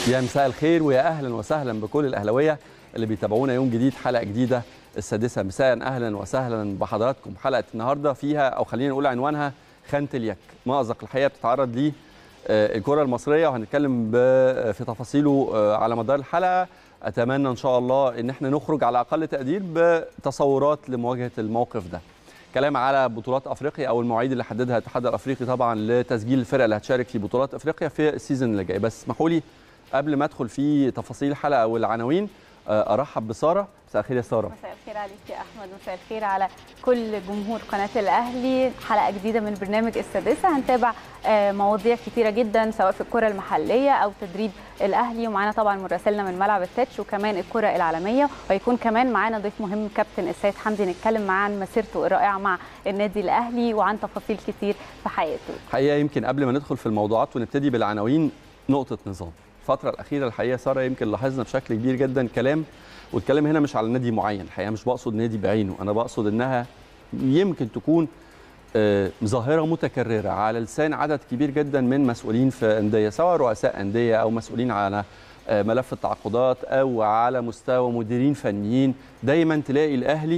يا مساء الخير ويا اهلا وسهلا بكل الاهلاويه اللي بيتابعونا يوم جديد حلقه جديده السادسه مساء اهلا وسهلا بحضراتكم حلقه النهارده فيها او خلينا نقول عنوانها خانه اليك مأزق الحقيقه بتتعرض ليه آه، الكره المصريه وهنتكلم ب- في تفاصيله آه، على مدار الحلقه اتمنى ان شاء الله ان احنا نخرج على اقل تقدير بتصورات لمواجهه الموقف ده كلام على بطولات افريقيا او المواعيد اللي حددها الاتحاد الافريقي طبعا لتسجيل الفرق اللي هتشارك في بطولات افريقيا في السيزون اللي جاي بس اسمحوا لي قبل ما ادخل في تفاصيل الحلقه والعناوين آه، ارحب بساره مساء الخير يا ساره مساء الخير عليك يا احمد مساء الخير على كل جمهور قناه الاهلي حلقه جديده من برنامج السادسه هنتابع آه، مواضيع كتيره جدا سواء في الكره المحليه او تدريب الاهلي ومعانا طبعا مراسلنا من ملعب التتش وكمان الكره العالميه وهيكون كمان معانا ضيف مهم كابتن السيد حمدي نتكلم معاه عن مسيرته الرائعه مع النادي الاهلي وعن تفاصيل كتير في حياته الحقيقه يمكن قبل ما ندخل في الموضوعات ونبتدي بالعناوين نقطه نظام الفتره الاخيره الحقيقه ساره يمكن لاحظنا بشكل كبير جدا كلام والكلام هنا مش على نادي معين الحقيقه مش بقصد نادي بعينه انا بقصد انها يمكن تكون آه، ظاهره متكرره على لسان عدد كبير جدا من مسؤولين في انديه سواء رؤساء انديه او مسؤولين على آه، ملف التعاقدات او على مستوى مديرين فنيين دايما تلاقي الاهلي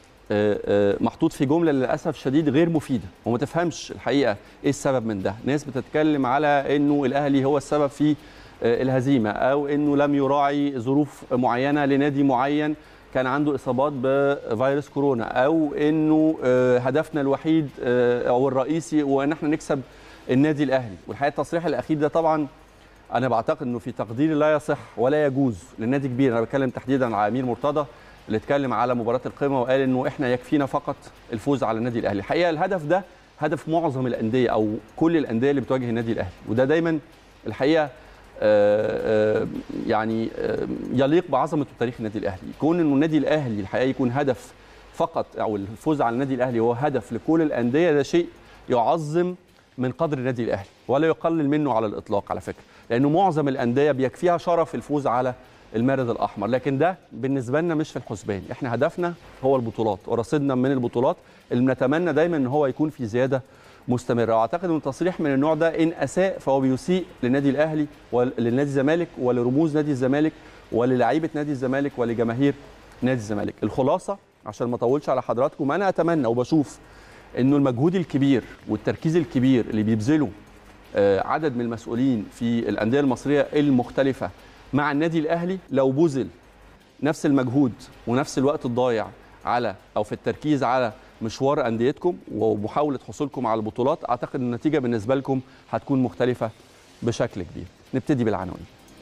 آه، آه، محطوط في جمله للاسف شديد غير مفيده وما تفهمش الحقيقه ايه السبب من ده ناس بتتكلم على انه الاهلي هو السبب في آه، الهزيمه او انه لم يراعي ظروف معينه لنادي معين كان عنده اصابات بفيروس كورونا او انه آه، هدفنا الوحيد آه، او الرئيسي هو ان احنا نكسب النادي الاهلي والحقيقه التصريح الاخير ده طبعا انا بعتقد انه في تقديري لا يصح ولا يجوز لنادي كبير انا بتكلم تحديدا على امير مرتضى اللي اتكلم على مباراه القمه وقال انه احنا يكفينا فقط الفوز على النادي الاهلي الحقيقه الهدف ده هدف معظم الانديه او كل الانديه اللي بتواجه النادي الاهلي وده دايما الحقيقه آه، آه، يعني آه، يليق بعظمه وتاريخ النادي الاهلي كون انه النادي الاهلي الحقيقه يكون هدف فقط او الفوز على النادي الاهلي هو هدف لكل الانديه ده شيء يعظم من قدر النادي الاهلي ولا يقلل منه على الاطلاق على فكره لانه معظم الانديه بيكفيها شرف الفوز على المارد الاحمر لكن ده بالنسبه لنا مش في الحسبان احنا هدفنا هو البطولات ورصيدنا من البطولات اللي بنتمنى دايما ان هو يكون في زياده مستمره واعتقد ان تصريح من النوع ده ان اساء فهو بيسيء للنادي الاهلي وللنادي الزمالك ولرموز نادي الزمالك وللاعيبه نادي الزمالك ولجماهير نادي الزمالك الخلاصه عشان ما اطولش على حضراتكم انا اتمنى وبشوف انه المجهود الكبير والتركيز الكبير اللي بيبذله آه، عدد من المسؤولين في الانديه المصريه المختلفه مع النادي الاهلي لو بذل نفس المجهود ونفس الوقت الضايع على او في التركيز على مشوار انديتكم ومحاوله حصولكم على البطولات اعتقد النتيجه بالنسبه لكم هتكون مختلفه بشكل كبير نبتدي بالعناوين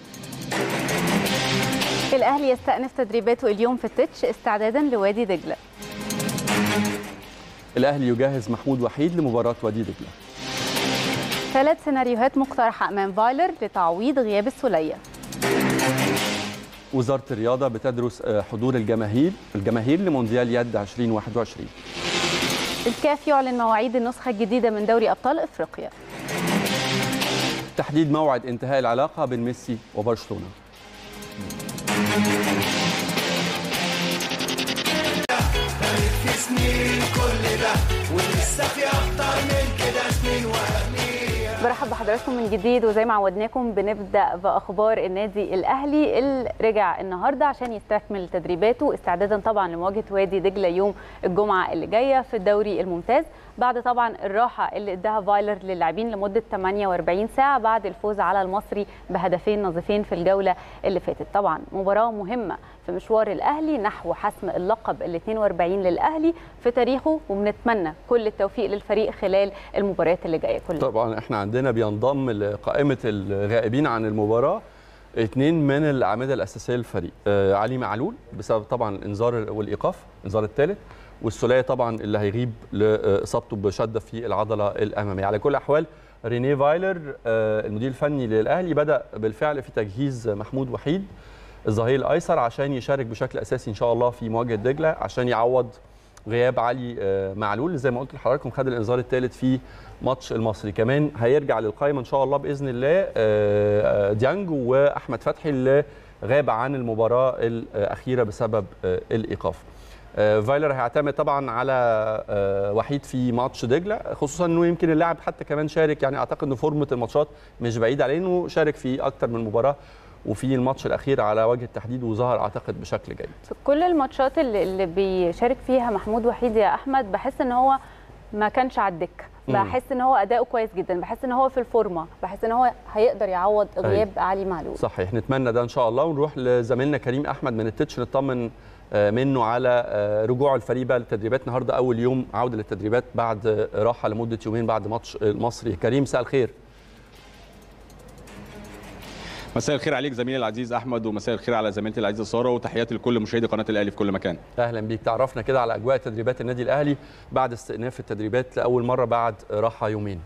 الاهلي يستأنف تدريباته اليوم في التتش استعدادا لوادي دجله الاهلي يجهز محمود وحيد لمباراه وادي دجله ثلاث سيناريوهات مقترحه امام فايلر لتعويض غياب السوليه وزاره الرياضه بتدرس آه، حضور الجماهير الجماهير لمونديال يد 2021 الكاف يعلن مواعيد النسخه الجديده من دوري ابطال افريقيا تحديد موعد انتهاء العلاقه بين ميسي وبرشلونه في سنين كل ده ولسه في اكتر من كده سنين وهمية برحب بحضراتكم من جديد وزي ما عودناكم بنبدا باخبار النادي الاهلي اللي رجع النهارده عشان يستكمل تدريباته استعدادا طبعا لمواجهه وادي دجله يوم الجمعه اللي جايه في الدوري الممتاز بعد طبعا الراحه اللي اداها فايلر للاعبين لمده 48 ساعه بعد الفوز على المصري بهدفين نظيفين في الجوله اللي فاتت طبعا مباراه مهمه في مشوار الاهلي نحو حسم اللقب ال 42 للاهلي في تاريخه وبنتمنى كل التوفيق للفريق خلال المباريات اللي جايه كلها طبعا احنا عندنا بينضم لقائمه الغائبين عن المباراه اثنين من الاعمده الاساسيه للفريق آه علي معلول بسبب طبعا الانذار والايقاف الانذار الثالث والسوليه طبعا اللي هيغيب لاصابته بشده في العضله الاماميه على كل الاحوال ريني فايلر آه المدير الفني للاهلي بدا بالفعل في تجهيز محمود وحيد الظهير الايسر عشان يشارك بشكل اساسي ان شاء الله في مواجهه دجله عشان يعوض غياب علي آه، معلول زي ما قلت لحضراتكم خد الانذار الثالث في ماتش المصري كمان هيرجع للقائمه ان شاء الله باذن الله آه، آه، ديانج واحمد فتحي اللي غاب عن المباراه الاخيره بسبب آه، الايقاف آه، فايلر هيعتمد طبعا على آه، وحيد في ماتش دجله خصوصا انه يمكن اللاعب حتى كمان شارك يعني اعتقد ان فورمه الماتشات مش بعيد عليه انه شارك في اكتر من مباراه وفي الماتش الاخير على وجه التحديد وظهر اعتقد بشكل جيد في كل الماتشات اللي, اللي بيشارك فيها محمود وحيد يا احمد بحس ان هو ما كانش على الدكه مم. بحس ان هو اداؤه كويس جدا بحس ان هو في الفورمه بحس ان هو هيقدر يعوض غياب علي معلول صحيح نتمنى ده ان شاء الله ونروح لزميلنا كريم احمد من التتش نطمن آه، منه على آه، رجوع الفريق بقى للتدريبات النهارده اول يوم عوده للتدريبات بعد آه، راحه لمده يومين بعد ماتش المصري كريم مساء الخير مساء الخير عليك زميلي العزيز احمد ومساء الخير على زميلتي العزيزه ساره وتحياتي لكل مشاهدي قناه الاهلي في كل مكان اهلا بيك تعرفنا كده على اجواء تدريبات النادي الاهلي بعد استئناف التدريبات لاول مره بعد راحه يومين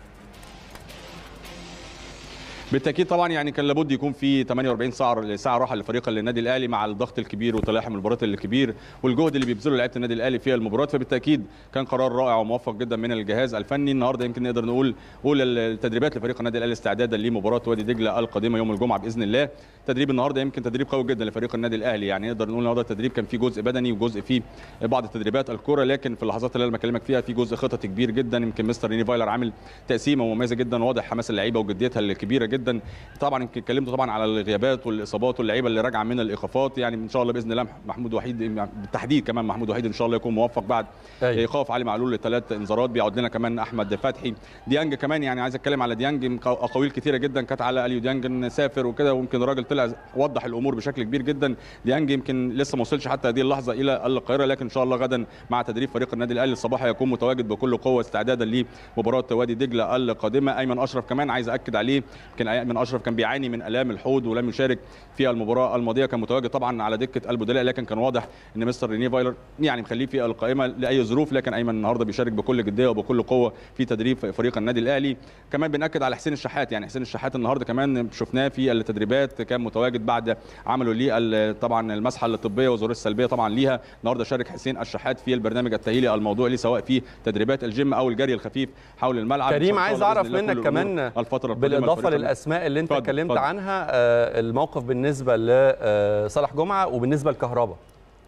بالتاكيد طبعا يعني كان لابد يكون في 48 ساعه ساعه راحه لفريق النادي الاهلي مع الضغط الكبير وتلاحم المباريات الكبير والجهد اللي بيبذله لعيبه النادي الاهلي في المباريات فبالتاكيد كان قرار رائع وموفق جدا من الجهاز الفني النهارده يمكن نقدر نقول اولى التدريبات لفريق النادي الاهلي استعدادا لمباراه وادي دجله القادمه يوم الجمعه باذن الله تدريب النهارده يمكن تدريب قوي جدا لفريق النادي الاهلي يعني نقدر نقول النهارده التدريب كان فيه جزء بدني وجزء فيه بعض التدريبات الكره لكن في اللحظات اللي انا بكلمك فيها في جزء خططي كبير جدا يمكن مستر ريني فايلر عامل تقسيمه مميزه جدا واضح حماس اللعيبه وجديتها الكبيره جدا طبعا يمكن اتكلمت طبعا على الغيابات والاصابات واللعيبه اللي راجعه من الايقافات يعني ان شاء الله باذن الله محمود وحيد بالتحديد كمان محمود وحيد ان شاء الله يكون موفق بعد أيوة. ايقاف علي معلول لثلاث انذارات بيعود لنا كمان احمد فتحي ديانج كمان يعني عايز اتكلم على ديانج اقاويل كثيره جدا كانت على اليو ديانج سافر وكده ويمكن الراجل طلع وضح الامور بشكل كبير جدا ديانج يمكن لسه ما وصلش حتى هذه اللحظه الى القاهره لكن ان شاء الله غدا مع تدريب فريق النادي الاهلي الصباح هيكون متواجد بكل قوه استعدادا لمباراه وادي دجله القادمه ايمن اشرف كمان عايز اكد عليه يمكن ايمن اشرف كان بيعاني من الام الحوض ولم يشارك في المباراه الماضيه كان متواجد طبعا على دكه البدلاء لكن كان واضح ان مستر ريني فايلر يعني مخليه في القائمه لاي ظروف لكن ايمن النهارده بيشارك بكل جديه وبكل قوه في تدريب فريق النادي الاهلي كمان بناكد على حسين الشحات يعني حسين الشحات النهارده كمان شفناه في التدريبات كان متواجد بعد عمله ليه طبعا المسحه الطبيه والظروف السلبيه طبعا ليها النهارده شارك حسين الشحات في البرنامج التاهيلي الموضوع ليه سواء في تدريبات الجيم او الجري الخفيف حول الملعب كريم عايز اعرف منك كمان الفتره بالاضافه للاسماء اللي انت اتفضل، اتكلمت اتفضل. عنها آه، الموقف بالنسبه لصالح جمعه وبالنسبه لكهربا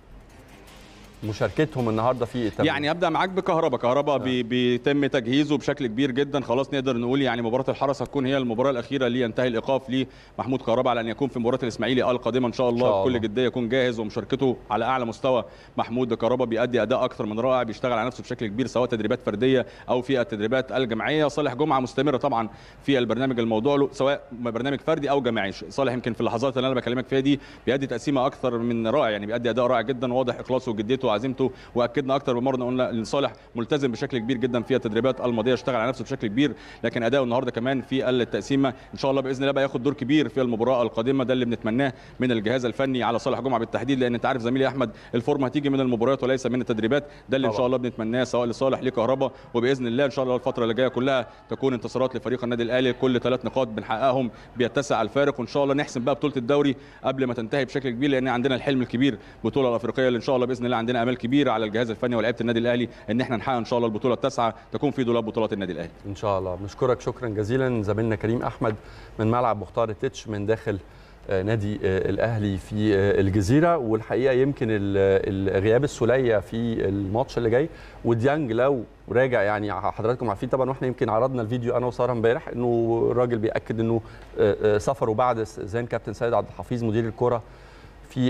مشاركتهم النهارده في التمرين يعني ابدا معاك بكهربا كهربا بي بيتم تجهيزه بشكل كبير جدا خلاص نقدر نقول يعني مباراه الحرس هتكون هي المباراه الاخيره لينتهي الايقاف لمحمود كهربا على ان يكون في مباراه الاسماعيلي القادمه ان شاء الله إن شاء الله. بكل جديه يكون جاهز ومشاركته على اعلى مستوى محمود كهربا بيأدي اداء اكثر من رائع بيشتغل على نفسه بشكل كبير سواء تدريبات فرديه او في التدريبات الجماعيه صالح جمعه مستمره طبعا في البرنامج الموضوع له سواء برنامج فردي او جماعي صالح يمكن في اللحظات اللي انا بكلمك فيها دي بيأدي تقسيمه اكثر من رائع يعني بيأدي اداء رائع جدا واضح اخلاصه وجديته وعزيمته واكدنا اكثر من مره قلنا ان صالح ملتزم بشكل كبير جدا في التدريبات الماضيه اشتغل على نفسه بشكل كبير لكن اداؤه النهارده كمان في التقسيمه ان شاء الله باذن الله بقى ياخد دور كبير في المباراه القادمه ده اللي بنتمناه من الجهاز الفني على صالح جمعه بالتحديد لان انت عارف زميلي احمد الفورمه هتيجي من المباريات وليس من التدريبات ده اللي ان طبعا. شاء الله بنتمناه سواء لصالح لكهربا وباذن الله ان شاء الله الفتره اللي جايه كلها تكون انتصارات لفريق النادي الاهلي كل ثلاث نقاط بنحققهم بيتسع الفارق وان شاء الله نحسم بقى بطوله الدوري قبل ما تنتهي بشكل كبير لان عندنا الحلم الكبير البطوله الافريقيه اللي ان شاء الله باذن الله عندنا امال كبيره على الجهاز الفني ولاعيبه النادي الاهلي ان احنا نحقق ان شاء الله البطوله التاسعه تكون في دولاب بطولات النادي الاهلي ان شاء الله بنشكرك شكرا جزيلا زميلنا كريم احمد من ملعب مختار التتش من داخل آه، نادي آه، الاهلي في آه، الجزيره والحقيقه يمكن ال- ال- غياب السوليه في الماتش اللي جاي وديانج لو راجع يعني حضراتكم عارفين طبعا واحنا يمكن عرضنا الفيديو انا وساره امبارح انه الراجل بياكد انه آه، آه، سفره بعد استئذان كابتن سيد عبد الحفيظ مدير الكره في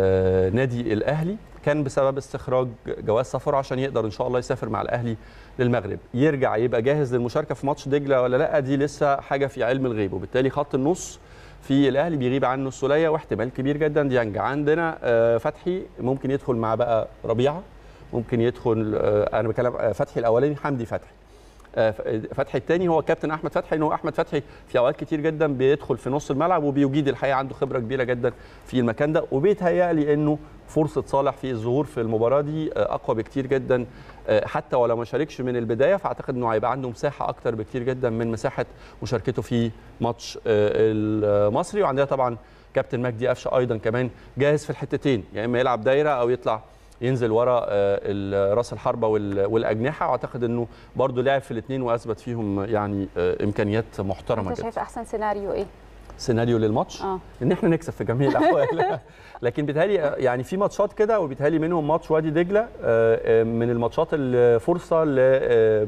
النادي الاهلي كان بسبب استخراج جواز سفره عشان يقدر ان شاء الله يسافر مع الاهلي للمغرب يرجع يبقى جاهز للمشاركه في ماتش دجله ولا لا دي لسه حاجه في علم الغيب وبالتالي خط النص في الاهلي بيغيب عنه السوليه واحتمال كبير جدا ديانج عندنا آه، فتحي ممكن يدخل مع بقى ربيعه ممكن يدخل آه، انا بكلم آه، فتحي الاولاني حمدي فتحي آه، فتحي الثاني هو كابتن احمد فتحي انه احمد فتحي في اوقات كتير جدا بيدخل في نص الملعب وبيجيد الحقيقه عنده خبره كبيره جدا في المكان ده وبيتهيأ لي انه فرصه صالح في الظهور في المباراه دي آه، اقوى بكتير جدا آه، حتى ولو ما شاركش من البدايه فاعتقد انه هيبقى عنده مساحه اكتر بكتير جدا من مساحه مشاركته في ماتش آه، المصري وعندنا طبعا كابتن مجدي قفشه ايضا كمان جاهز في الحتتين يا اما يلعب دايره او يطلع ينزل ورا آه، ال- راس الحربه وال- والاجنحه واعتقد انه برضو لعب في الاثنين واثبت فيهم يعني آه، امكانيات محترمه انت جدا شايف احسن سيناريو ايه سيناريو للماتش اه ان احنا نكسب في جميع الاحوال لكن بيتهيألي يعني في ماتشات كده وبيتهيألي منهم ماتش وادي دجله آه، آه، من الماتشات الفرصه ل آه،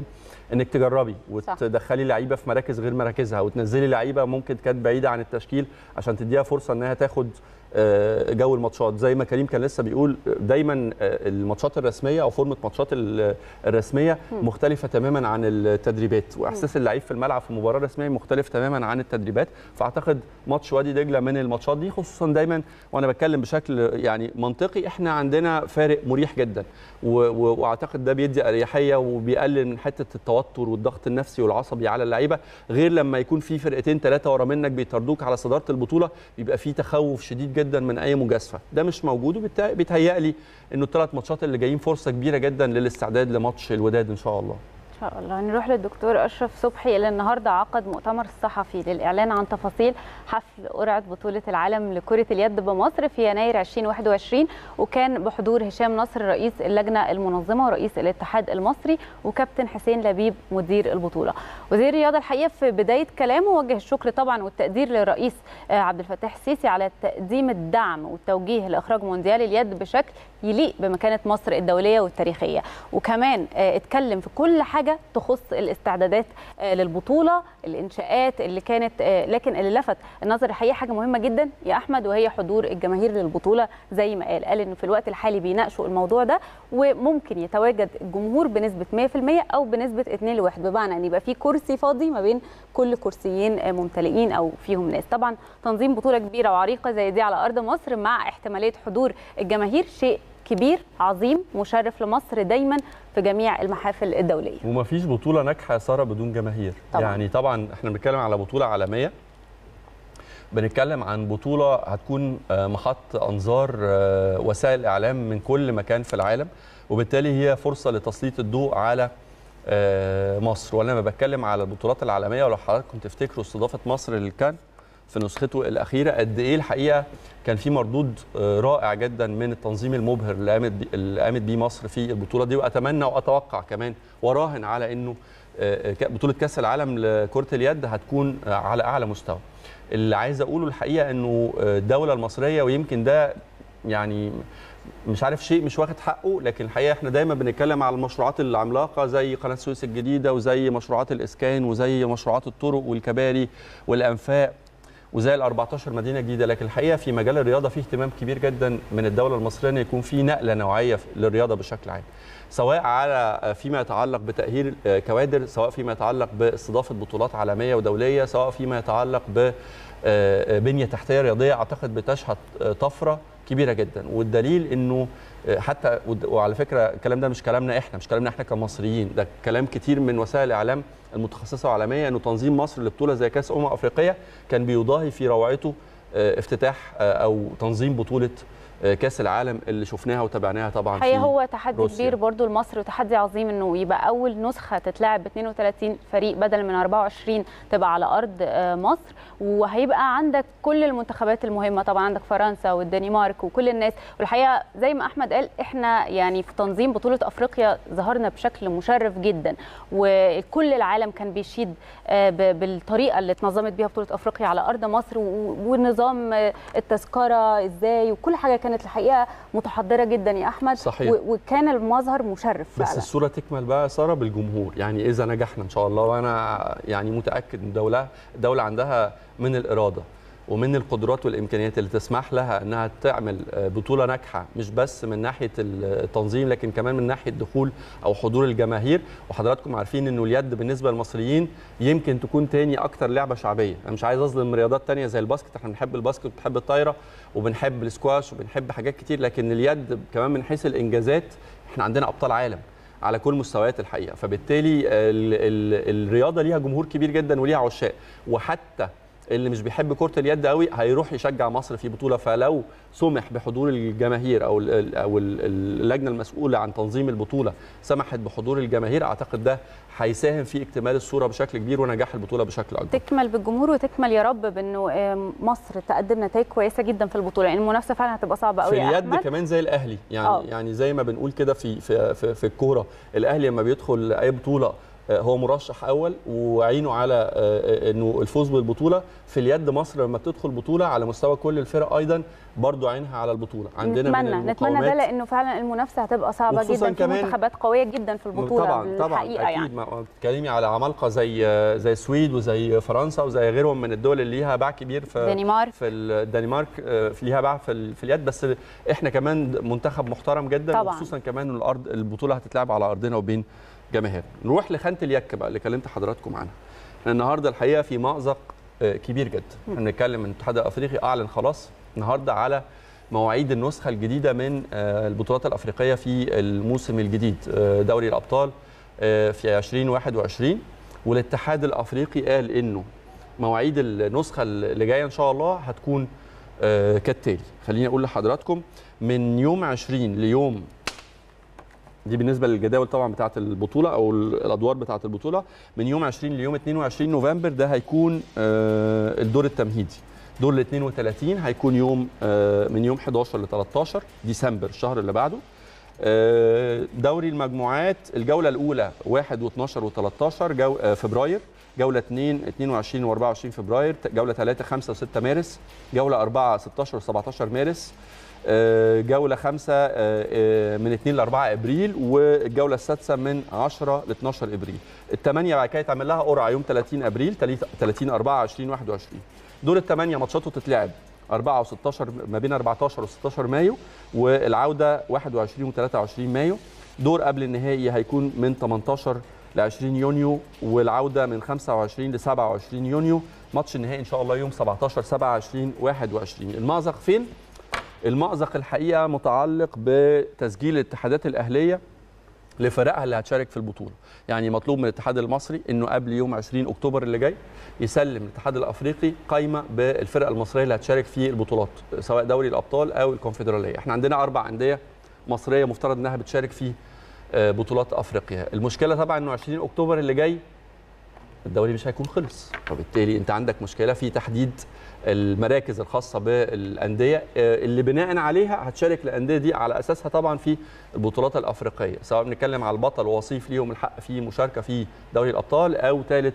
انك تجربي وتدخلي لعيبه في مراكز غير مراكزها وتنزلي لعيبه ممكن كانت بعيده عن التشكيل عشان تديها فرصه انها تاخد آه، جو الماتشات زي ما كريم كان لسه بيقول آه، دايما آه، الماتشات الرسميه او فورمه ماتشات ال- الرسميه مختلفه تماما عن التدريبات واحساس اللعيب في الملعب في المباراه الرسميه مختلف تماما عن التدريبات فاعتقد ماتش وادي دجله من الماتشات دي خصوصا دايما وانا بتكلم بشكل يعني منطقي احنا عندنا فارق مريح جدا و- و- واعتقد ده بيدي اريحيه وبيقلل من حته التوتر والضغط النفسي والعصبي على اللعيبه غير لما يكون في فرقتين ثلاثه ورا منك بيطردوك على صداره البطوله بيبقى في تخوف شديد جدا من اي مجازفه ده مش موجود وبيتهيأ لي انه الثلاث ماتشات اللي جايين فرصه كبيره جدا للاستعداد لماتش الوداد ان شاء الله ان شاء الله نروح للدكتور اشرف صبحي اللي النهارده عقد مؤتمر صحفي للاعلان عن تفاصيل حفل قرعه بطوله العالم لكره اليد بمصر في يناير 2021 وكان بحضور هشام نصر رئيس اللجنه المنظمه ورئيس الاتحاد المصري وكابتن حسين لبيب مدير البطوله وزير الرياضه الحقيقه في بدايه كلامه وجه الشكر طبعا والتقدير للرئيس آه، عبد الفتاح السيسي على تقديم الدعم والتوجيه لاخراج مونديال اليد بشكل يليق بمكانه مصر الدوليه والتاريخيه وكمان آه، اتكلم في كل حاجه تخص الاستعدادات آه، للبطوله الانشاءات اللي كانت آه، لكن اللي لفت النظر الحقيقه حاجه مهمه جدا يا احمد وهي حضور الجماهير للبطوله زي ما قال قال انه في الوقت الحالي بيناقشوا الموضوع ده وممكن يتواجد الجمهور بنسبه 100% او بنسبه 2 لواحد بمعنى ان يبقى في كرسي فاضي ما بين كل كرسيين آه، ممتلئين او فيهم ناس طبعا تنظيم بطوله كبيره وعريقه زي دي على ارض مصر مع احتماليه حضور الجماهير شيء كبير عظيم مشرف لمصر دايما في جميع المحافل الدوليه ومفيش بطوله ناجحه يا ساره بدون جماهير طبعاً. يعني طبعا احنا بنتكلم على بطوله عالميه بنتكلم عن بطوله هتكون آه، محط انظار آه، وسائل الاعلام من كل مكان في العالم وبالتالي هي فرصه لتسليط الضوء على آه، مصر وانا لما بتكلم على البطولات العالميه ولو حضراتكم تفتكروا استضافه مصر للكان في نسخته الاخيره قد ايه الحقيقه كان في مردود آه، رائع جدا من التنظيم المبهر اللي قامت بي- اللي قامت بيه مصر في البطوله دي واتمنى واتوقع كمان وراهن على انه آه، ك- بطوله كاس العالم لكره اليد هتكون آه، على اعلى مستوى اللي عايز اقوله الحقيقه انه آه، الدوله المصريه ويمكن ده يعني مش عارف شيء مش واخد حقه لكن الحقيقه احنا دايما بنتكلم على المشروعات العملاقه زي قناه السويس الجديده وزي مشروعات الاسكان وزي مشروعات الطرق والكباري والانفاق وزي ال 14 مدينه جديده لكن الحقيقه في مجال الرياضه فيه اهتمام كبير جدا من الدوله المصريه ان يكون في نقله نوعيه في- للرياضه بشكل عام سواء على فيما يتعلق بتاهيل آه، كوادر سواء فيما يتعلق باستضافه بطولات عالميه ودوليه سواء فيما يتعلق ب آه، بنيه تحتيه رياضيه اعتقد بتشهد آه، طفره كبيره جدا والدليل انه آه، حتى ود- وعلى فكره الكلام ده مش كلامنا احنا مش كلامنا احنا كمصريين ده كلام كتير من وسائل الاعلام المتخصصه عالميا انه تنظيم مصر لبطوله زي كاس امم افريقيه كان بيضاهي في روعته آه، افتتاح آه، او تنظيم بطوله آه، كاس العالم اللي شفناها وتابعناها طبعا الحقيقه في هو تحدي روسيا. كبير برضو لمصر وتحدي عظيم انه يبقى اول نسخه تتلعب ب 32 فريق بدل من 24 تبقى على ارض آه، مصر وهيبقى عندك كل المنتخبات المهمه طبعا عندك فرنسا والدنمارك وكل الناس والحقيقه زي ما احمد قال احنا يعني في تنظيم بطوله افريقيا ظهرنا بشكل مشرف جدا وكل العالم كان بيشيد آه، ب- بالطريقه اللي اتنظمت بيها بطوله افريقيا على ارض مصر و- ونظام آه، التذكره ازاي وكل حاجه كانت الحقيقه متحضره جدا يا احمد صحيح. و- وكان المظهر مشرف بس فعلا الصوره تكمل بقى يا ساره بالجمهور يعني اذا نجحنا ان شاء الله وانا يعني متاكد ان الدوله الدوله عندها من الاراده ومن القدرات والامكانيات اللي تسمح لها انها تعمل آه، بطوله ناجحه مش بس من ناحيه التنظيم لكن كمان من ناحيه دخول او حضور الجماهير وحضراتكم عارفين انه اليد بالنسبه للمصريين يمكن تكون تاني اكتر لعبه شعبيه انا مش عايز اظلم رياضات تانية زي الباسكت احنا بنحب الباسكت وبنحب الطايره وبنحب السكواش وبنحب حاجات كتير لكن اليد كمان من حيث الانجازات احنا عندنا ابطال عالم على كل مستويات الحقيقه فبالتالي ال ال الرياضه ليها جمهور كبير جدا وليها عشاق وحتى اللي مش بيحب كره اليد قوي هيروح يشجع مصر في بطوله فلو سمح بحضور الجماهير او ال ال او ال اللجنه المسؤوله عن تنظيم البطوله سمحت بحضور الجماهير اعتقد ده هيساهم في اكتمال الصوره بشكل كبير ونجاح البطوله بشكل اكبر تكمل بالجمهور وتكمل يا رب بانه آه، مصر تقدم نتائج كويسه جدا في البطوله لان المنافسه فعلا هتبقى صعبه قوي في يا اليد احمد كمان زي الاهلي يعني آه. أوه. يعني زي ما بنقول كده في في في, في الكوره الاهلي لما بيدخل اي بطوله آه، هو مرشح اول وعينه على آه، آه، انه الفوز بالبطوله في اليد مصر لما بتدخل بطوله على مستوى كل الفرق ايضا برضو عينها على البطوله عندنا نتمنى من نتمنى ده المقاومات لانه فعلا المنافسه هتبقى صعبه وخصوصاً جدا في كمان- منتخبات قويه جدا في البطوله طبعا طبعا الحقيقه اكيد يعني ما بتتكلمي على عمالقه زي زي السويد وزي فرنسا وزي غيرهم من الدول اللي ليها باع كبير في دنمارك. في الدنمارك آه، في ليها باع في, ال- في اليد بس احنا كمان منتخب محترم جدا طبعاً. وخصوصا كمان إن الارض البطوله هتتلعب على ارضنا وبين جماهير نروح لخانه اليك بقى اللي كلمت حضراتكم عنها احنا النهارده الحقيقه في مأزق آه، كبير جدا احنا بنتكلم ان الاتحاد الافريقي اعلن خلاص النهارده على مواعيد النسخه الجديده من آه، البطولات الافريقيه في الموسم الجديد آه، دوري الابطال آه، في 2021 والاتحاد الافريقي قال انه مواعيد النسخه اللي جايه ان شاء الله هتكون آه، كالتالي خليني اقول لحضراتكم من يوم 20 ليوم دي بالنسبه للجداول طبعا بتاعه البطوله او الادوار بتاعه البطوله من يوم 20 ليوم 22 نوفمبر ده هيكون آه، الدور التمهيدي دور ال 32 هيكون يوم آه، من يوم 11 ل 13 ديسمبر الشهر اللي بعده آه، دوري المجموعات الجوله الاولى 1 و12 و13 جو آه، فبراير جوله 2 22 و24 فبراير جوله 3 5 و6 مارس جوله 4 16 و17 مارس آه، جوله 5 من 2 ل 4 ابريل والجوله السادسه من 10 ل 12 ابريل الثمانيه بعد كده يتعمل لها قرعه يوم 30 ابريل 30 4 2021 دور الثمانيه ماتشاته تتلعب 4 و16 ما بين 14 و16 مايو والعوده 21 و23 مايو دور قبل النهائي هيكون من 18 ل 20 يونيو والعوده من 25 ل 27 يونيو ماتش النهائي ان شاء الله يوم 17 7 20 21 المأزق فين؟ المأزق الحقيقه متعلق بتسجيل الاتحادات الاهليه لفرقها اللي هتشارك في البطوله يعني مطلوب من الاتحاد المصري انه قبل يوم 20 اكتوبر اللي جاي يسلم الاتحاد الافريقي قائمه بالفرق المصريه اللي هتشارك في البطولات سواء دوري الابطال او الكونفدراليه احنا عندنا اربع انديه مصريه مفترض انها بتشارك في آه، بطولات افريقيا المشكله طبعا انه 20 اكتوبر اللي جاي الدوري مش هيكون خلص وبالتالي انت عندك مشكله في تحديد المراكز الخاصه بالانديه آه، اللي بناء عليها هتشارك الانديه دي على اساسها طبعا في البطولات الافريقيه سواء بنتكلم على البطل ووصيف ليهم الحق في مشاركه في دوري الابطال او ثالث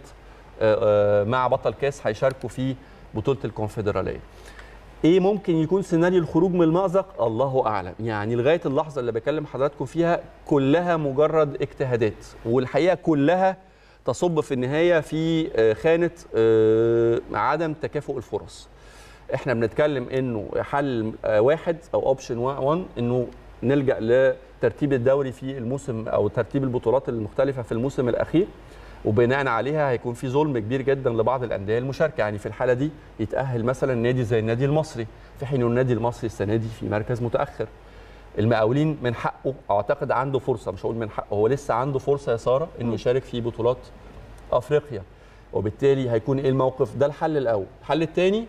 مع بطل كاس هيشاركوا في بطوله الكونفدراليه ايه ممكن يكون سيناريو الخروج من المأزق الله اعلم يعني لغايه اللحظه اللي بكلم حضراتكم فيها كلها مجرد اجتهادات والحقيقه كلها تصب في النهايه في آه، خانه آه، عدم تكافؤ الفرص احنا بنتكلم انه حل آه، واحد او اوبشن 1 انه نلجا لترتيب الدوري في الموسم او ترتيب البطولات المختلفه في الموسم الاخير وبناء عليها هيكون في ظلم كبير جدا لبعض الانديه المشاركه يعني في الحاله دي يتاهل مثلا نادي زي النادي المصري في حين إن النادي المصري السنه دي في مركز متاخر المقاولين من حقه اعتقد عنده فرصه مش هقول من حقه هو لسه عنده فرصه يا ساره انه يشارك في بطولات افريقيا وبالتالي هيكون ايه الموقف ده الحل الاول الحل الثاني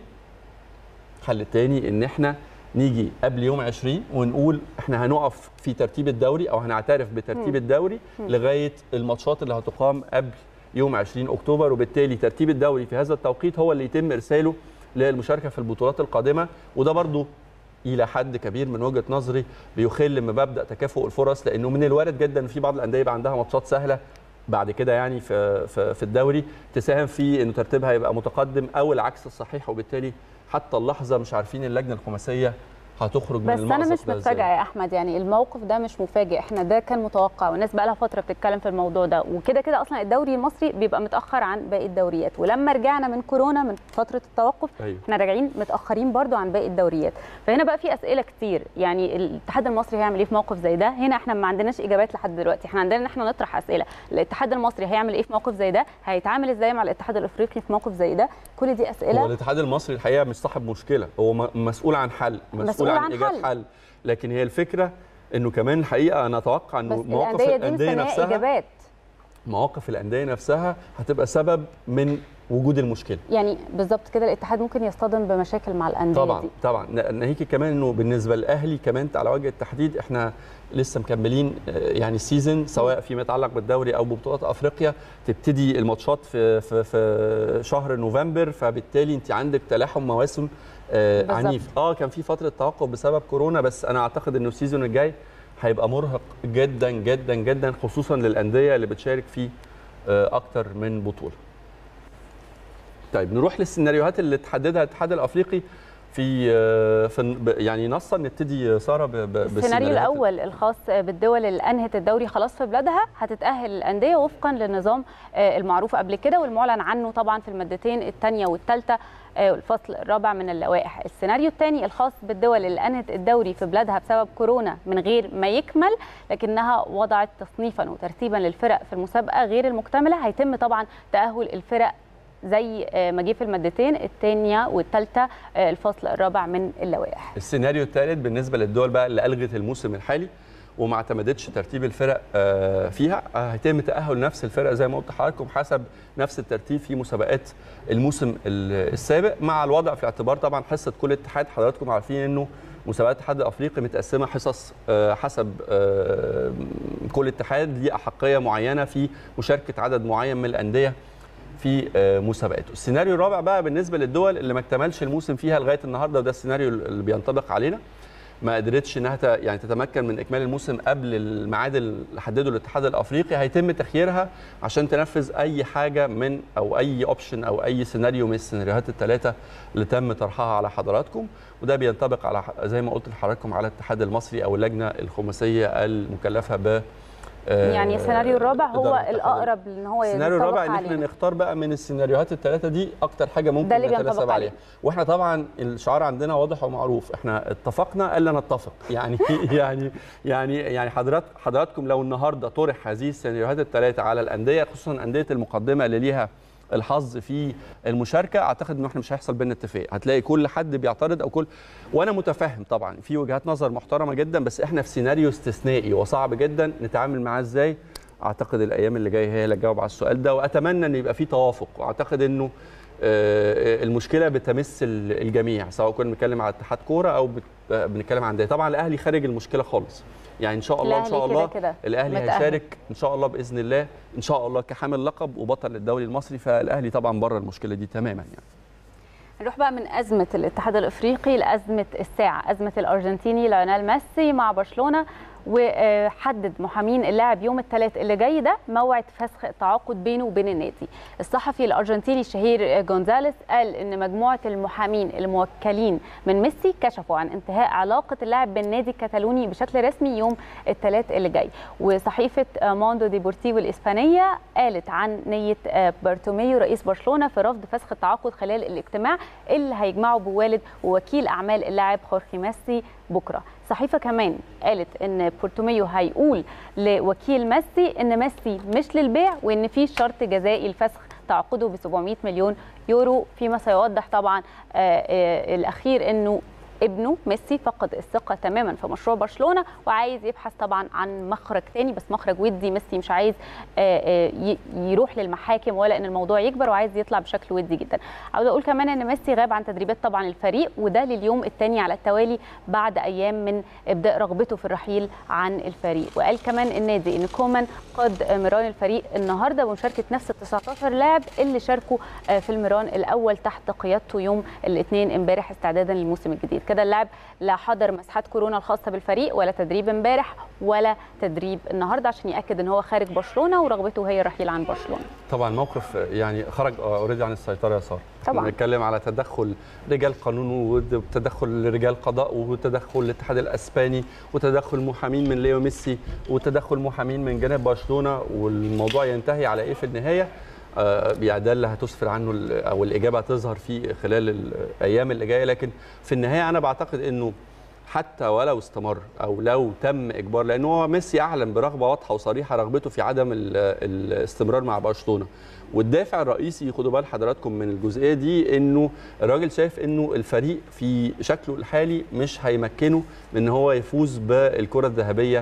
الحل الثاني ان احنا نيجي قبل يوم 20 ونقول احنا هنقف في ترتيب الدوري او هنعترف بترتيب الدوري لغايه الماتشات اللي هتقام قبل يوم 20 اكتوبر وبالتالي ترتيب الدوري في هذا التوقيت هو اللي يتم ارساله للمشاركه في البطولات القادمه وده برضو الى حد كبير من وجهه نظري بيخل بمبدا تكافؤ الفرص لانه من الوارد جدا ان في بعض الانديه يبقى عندها ماتشات سهله بعد كده يعني في في, في الدوري تساهم في انه ترتيبها يبقى متقدم او العكس الصحيح وبالتالي حتى اللحظه مش عارفين اللجنه الخماسيه هتخرج من بس انا المأزق مش ده إزاي. متفاجئه يا احمد يعني الموقف ده مش مفاجئ احنا ده كان متوقع والناس بقى لها فتره بتتكلم في الموضوع ده وكده كده اصلا الدوري المصري بيبقى متاخر عن باقي الدوريات ولما رجعنا من كورونا من فتره التوقف أيوة. احنا راجعين متاخرين برضو عن باقي الدوريات فهنا بقى في اسئله كتير يعني الاتحاد المصري هيعمل ايه في موقف زي ده هنا احنا ما عندناش اجابات لحد دلوقتي احنا عندنا ان احنا نطرح اسئله الاتحاد المصري هيعمل ايه في موقف زي ده هيتعامل ازاي مع الاتحاد الافريقي في موقف زي ده كل دي هو اسئله الاتحاد المصري الحقيقه مش صاحب مشكله هو م- مسؤول عن حل مسؤول, مسؤول عن, عن ايجاد حل. حل. لكن هي الفكره انه كمان الحقيقه انا اتوقع انه بس مواقف الانديه دي الانديه مستنيه نفسها اجابات مواقف الانديه نفسها هتبقى سبب من وجود المشكله يعني بالظبط كده الاتحاد ممكن يصطدم بمشاكل مع الانديه طبعا دي طبعا ن- ناهيك كمان انه بالنسبه للاهلي كمان على وجه التحديد احنا لسه مكملين آه، يعني السيزون سواء فيما يتعلق بالدوري او ببطولات افريقيا تبتدي الماتشات في في في شهر نوفمبر فبالتالي انت عندك تلاحم مواسم آه، بالظبط. عنيف اه كان في فتره توقف بسبب كورونا بس انا اعتقد انه السيزون الجاي هيبقى مرهق جدا جدا جدا خصوصا للانديه اللي بتشارك في آه، اكتر من بطوله طيب نروح للسيناريوهات اللي تحددها الاتحاد الافريقي في آه، في ب- يعني نصا نبتدي ساره ب- ب- السيناريو بالسيناريوهات الاول الخاص بالدول اللي انهت الدوري خلاص في بلادها هتتاهل الانديه وفقا للنظام آه، المعروف قبل كده والمعلن عنه طبعا في المادتين الثانيه والثالثه الفصل الرابع من اللوائح السيناريو الثاني الخاص بالدول اللي انهت الدوري في بلادها بسبب كورونا من غير ما يكمل لكنها وضعت تصنيفا وترتيبا للفرق في المسابقه غير المكتمله هيتم طبعا تاهل الفرق زي آه، ما جه في المادتين الثانيه والثالثه الفصل الرابع من اللوائح السيناريو الثالث بالنسبه للدول بقى اللي الغت الموسم الحالي وما اعتمدتش ترتيب الفرق آه، فيها آه، هيتم تاهل نفس الفرق زي ما قلت لحضراتكم حسب نفس الترتيب في مسابقات الموسم ال- السابق مع الوضع في الاعتبار طبعا حصه كل اتحاد حضراتكم عارفين انه مسابقات الاتحاد الافريقي متقسمه حصص آه، حسب آه، كل اتحاد ليه احقيه معينه في مشاركه عدد معين من الانديه في آه، مسابقاته السيناريو الرابع بقى بالنسبه للدول اللي ما اكتملش الموسم فيها لغايه النهارده وده السيناريو اللي بينطبق علينا ما قدرتش انها ت- يعني تتمكن من اكمال الموسم قبل الميعاد اللي حدده الاتحاد الافريقي هيتم تخييرها عشان تنفذ اي حاجه من او اي اوبشن او اي سيناريو من السيناريوهات الثلاثه اللي تم طرحها على حضراتكم وده بينطبق على ح- زي ما قلت لحضراتكم على الاتحاد المصري او اللجنه الخماسيه المكلفه ب آه، يعني السيناريو الرابع هو إدارة الاتحاد الاقرب ان هو السيناريو ينطبق الرابع ان احنا علينا. نختار بقى من السيناريوهات الثلاثه دي اكتر حاجه ممكن ده اللي نتناسب بينطبق عليها عليه. واحنا طبعا الشعار عندنا واضح ومعروف احنا اتفقنا الا نتفق يعني يعني يعني يعني حضرات حضراتكم لو النهارده طرح هذه السيناريوهات الثلاثه على الانديه خصوصا انديه المقدمه اللي ليها الحظ في المشاركه اعتقد انه احنا مش هيحصل بينا اتفاق هتلاقي كل حد بيعترض او كل وانا متفهم طبعا في وجهات نظر محترمه جدا بس احنا في سيناريو استثنائي وصعب جدا نتعامل معاه ازاي اعتقد الايام اللي جايه هي اللي تجاوب على السؤال ده واتمنى ان يبقى في توافق واعتقد انه آه، المشكله بتمس ال- الجميع سواء كنا بنتكلم على اتحاد كوره او بت- آه، بنتكلم عن انديه طبعا الاهلي خارج المشكله خالص يعني ان شاء الله ان الأهلي شاء كده الله كده الاهلي متأهل. هيشارك ان شاء الله باذن الله ان شاء الله كحامل لقب وبطل للدوري المصري فالاهلي طبعا بره المشكله دي تماما يعني نروح بقى من أزمة الاتحاد الإفريقي لأزمة الساعة أزمة الأرجنتيني ليونيل ميسي مع برشلونة وحدد محامين اللاعب يوم الثلاث اللي جاي ده موعد فسخ التعاقد بينه وبين النادي الصحفي الأرجنتيني الشهير جونزاليس قال إن مجموعة المحامين الموكلين من ميسي كشفوا عن انتهاء علاقة اللاعب بالنادي الكتالوني بشكل رسمي يوم الثلاث اللي جاي وصحيفة موندو ديبورتيفو الإسبانية قالت عن نية بارتوميو رئيس برشلونة في رفض فسخ التعاقد خلال الاجتماع اللي هيجمعه بوالد ووكيل أعمال اللاعب خورخي ميسي بكرة صحيفة كمان قالت ان بورتوميو هيقول لوكيل ميسي ان ميسي مش للبيع وان في شرط جزائي لفسخ تعاقده ب 700 مليون يورو فيما سيوضح طبعا آه، آه، الاخير انه ابنه ميسي فقد الثقه تماما في مشروع برشلونه وعايز يبحث طبعا عن مخرج تاني بس مخرج ودي ميسي مش عايز آه، آه، ي- يروح للمحاكم ولا ان الموضوع يكبر وعايز يطلع بشكل ودي جدا عاوزه اقول كمان ان ميسي غاب عن تدريبات طبعا الفريق وده لليوم الثاني على التوالي بعد ايام من ابداء رغبته في الرحيل عن الفريق وقال كمان النادي ان كومان قاد مران الفريق النهارده بمشاركه نفس ال 19 لاعب اللي شاركوا آه، في المران الاول تحت قيادته يوم الاثنين امبارح استعدادا للموسم الجديد كده اللاعب لا حضر مسحات كورونا الخاصه بالفريق ولا تدريب امبارح ولا تدريب النهارده عشان ياكد ان هو خارج برشلونه ورغبته هي الرحيل عن برشلونه طبعا موقف يعني خرج اوريدي عن السيطره يا ساره طبعاً. بنتكلم على تدخل رجال قانون وتدخل رجال قضاء وتدخل الاتحاد الاسباني وتدخل محامين من ليو ميسي وتدخل محامين من جانب برشلونه والموضوع ينتهي على ايه في النهايه آه، يعني ده اللي هتسفر عنه ال- او الاجابه هتظهر فيه خلال الايام اللي جايه لكن في النهايه انا بعتقد انه حتى ولو استمر او لو تم اجبار لان هو ميسي اعلن برغبه واضحه وصريحه رغبته في عدم ال- الاستمرار مع برشلونه والدافع الرئيسي خدوا بال حضراتكم من الجزئيه دي انه الراجل شايف انه الفريق في شكله الحالي مش هيمكنه من ان هو يفوز بالكره الذهبيه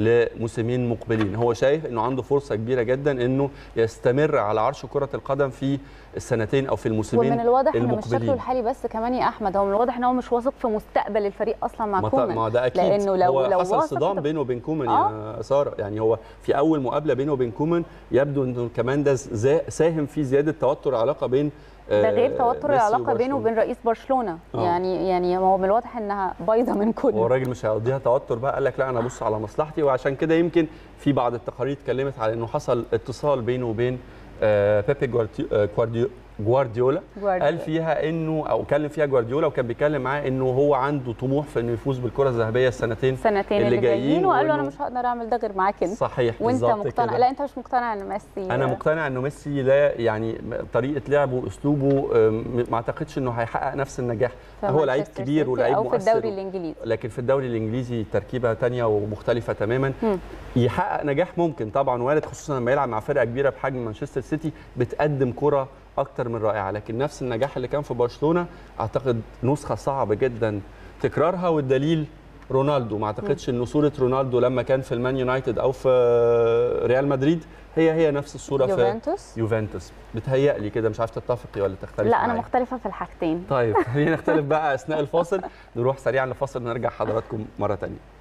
لموسمين مقبلين هو شايف انه عنده فرصه كبيره جدا انه يستمر على عرش كره القدم في السنتين او في الموسمين ومن الواضح ان مش المقبلين. شكله الحالي بس كمان يا احمد هو من الواضح ان هو مش واثق في مستقبل الفريق اصلا مع ما ط- كومان ما ده اكيد لانه لو هو لو حصل واثق صدام طب- بينه وبين كومان يا ساره يعني هو في اول مقابله بينه وبين كومان يبدو انه كمان ده زا- ساهم في زياده توتر العلاقه بين ده غير آه، توتر ميسي العلاقه بينه وبرشلونة. وبين رئيس برشلونه آه. يعني يعني هو من الواضح انها بايظه من هو كله الراجل مش هيقضيها توتر بقى قال لك لا انا ابص على مصلحتي وعشان كده يمكن في بعض التقارير اتكلمت على انه حصل اتصال بينه وبين آه، بيبي جوارديو- آه، جوارديو- جوارديولا جوارديولا. قال فيها انه او كلم فيها جوارديولا وكان بيتكلم معاه انه هو عنده طموح في انه يفوز بالكره الذهبيه السنتين السنتين اللي, جايين وقال له انا وإنه- مش هقدر اعمل ده غير معاك انت صحيح وانت بالظبط مقتنع كده. لا انت مش مقتنع ان ميسي انا مقتنع انه ميسي لا يعني م- طريقه لعبه اسلوبه أم، ما اعتقدش انه هيحقق نفس النجاح في هو لعيب مانشستر كبير سيتي ولعيب او في مؤثر الدوري الانجليزي لكن في الدوري الانجليزي تركيبه تانية ومختلفه تماما مم. يحقق نجاح ممكن طبعا وارد خصوصا لما يلعب مع فرقه كبيره بحجم مانشستر سيتي بتقدم كره اكتر من رائعه لكن نفس النجاح اللي كان في برشلونه اعتقد نسخه صعب جدا تكرارها والدليل رونالدو ما اعتقدش انه صوره رونالدو لما كان في المان يونايتد او في ريال مدريد هي هي نفس الصوره في يوفنتوس يوفنتوس بتهيألي كده مش عارف تتفقي ولا تختلفي لا انا معايا. مختلفه في الحاجتين طيب خلينا نختلف بقى اثناء الفاصل نروح سريعا لفاصل ونرجع حضراتكم مره ثانيه